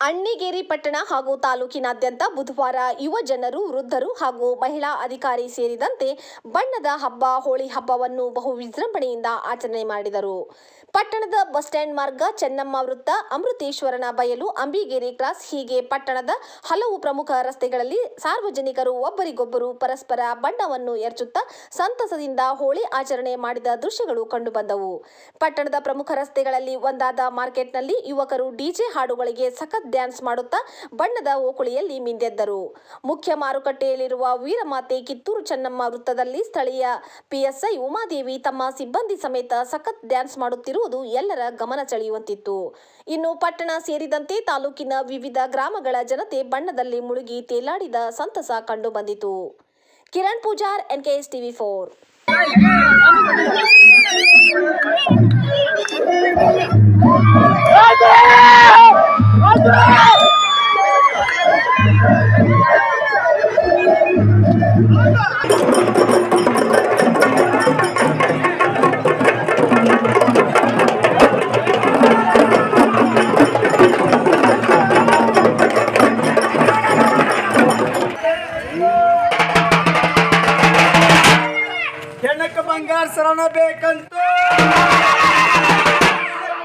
ಅಣ್ಣಿಗೇರಿ ಪಟ್ಟಣ ಹಾಗೂ ತಾಲೂಕಿನಾದ್ಯಂತ ಬುಧವಾರ ಯುವ ಜನರು ವೃದ್ಧರು ಹಾಗೂ ಮಹಿಳಾ ಅಧಿಕಾರಿ ಸೇರಿದಂತೆ ಬಣ್ಣದ ಹಬ್ಬ ಹೋಳಿ ಹಬ್ಬವನ್ನು ಬಹು ವಿಜೃಂಭಣೆಯಿಂದ ಆಚರಣೆ ಮಾಡಿದರು ಪಟ್ಟಣದ ಬಸ್ ಸ್ಟ್ಯಾಂಡ್ ಮಾರ್ಗ ಚೆನ್ನಮ್ಮ ವೃತ್ತ ಅಮೃತೇಶ್ವರನ ಬಯಲು ಅಂಬಿಗೇರಿ ಕ್ರಾಸ್ ಹೀಗೆ ಪಟ್ಟಣದ ಹಲವು ಪ್ರಮುಖ ರಸ್ತೆಗಳಲ್ಲಿ ಸಾರ್ವಜನಿಕರು ಒಬ್ಬರಿಗೊಬ್ಬರು ಪರಸ್ಪರ ಬಣ್ಣವನ್ನು ಎರಚುತ್ತಾ ಸಂತಸದಿಂದ ಹೋಳಿ ಆಚರಣೆ ಮಾಡಿದ ದೃಶ್ಯಗಳು ಕಂಡುಬಂದವು ಪಟ್ಟಣದ ಪ್ರಮುಖ ರಸ್ತೆಗಳಲ್ಲಿ ಒಂದಾದ ಮಾರ್ಕೆಟ್ನಲ್ಲಿ ಯುವಕರು ಡಿಜೆ ಹಾಡುಗಳಿಗೆ ಸಖತ್ ಡ್ಯಾನ್ಸ್ ಮಾಡುತ್ತಾ ಬಣ್ಣದ ಓಕುಳಿಯಲ್ಲಿ ಮಿಂದೆದ್ದರು ಮುಖ್ಯ ಮಾರುಕಟ್ಟೆಯಲ್ಲಿರುವ ವೀರಮಾತೆ ಕಿತ್ತೂರು ಚೆನ್ನಮ್ಮ ವೃತ್ತದಲ್ಲಿ ಸ್ಥಳೀಯ ಪಿಎಸ್ಐ ಉಮಾದೇವಿ ತಮ್ಮ ಸಿಬ್ಬಂದಿ ಸಮೇತ ಸಖತ್ ಡ್ಯಾನ್ಸ್ ಮಾಡುತ್ತಿರುವುದು ಎಲ್ಲರ ಗಮನ ಸೆಳೆಯುವಂತಿತ್ತು ಇನ್ನು ಪಟ್ಟಣ ಸೇರಿದಂತೆ ತಾಲೂಕಿನ ವಿವಿಧ ಗ್ರಾಮಗಳ ಜನತೆ ಬಣ್ಣದಲ್ಲಿ ಮುಳುಗಿ ತೇಲಾಡಿದ ಸಂತಸ ಕಂಡುಬಂದಿತು Kiran Pujar NKS TV four ಹೆಣ್ಣಕ್ಕೆ ಬಂಗಾರ ಸರಣ ಬೇಕಂತ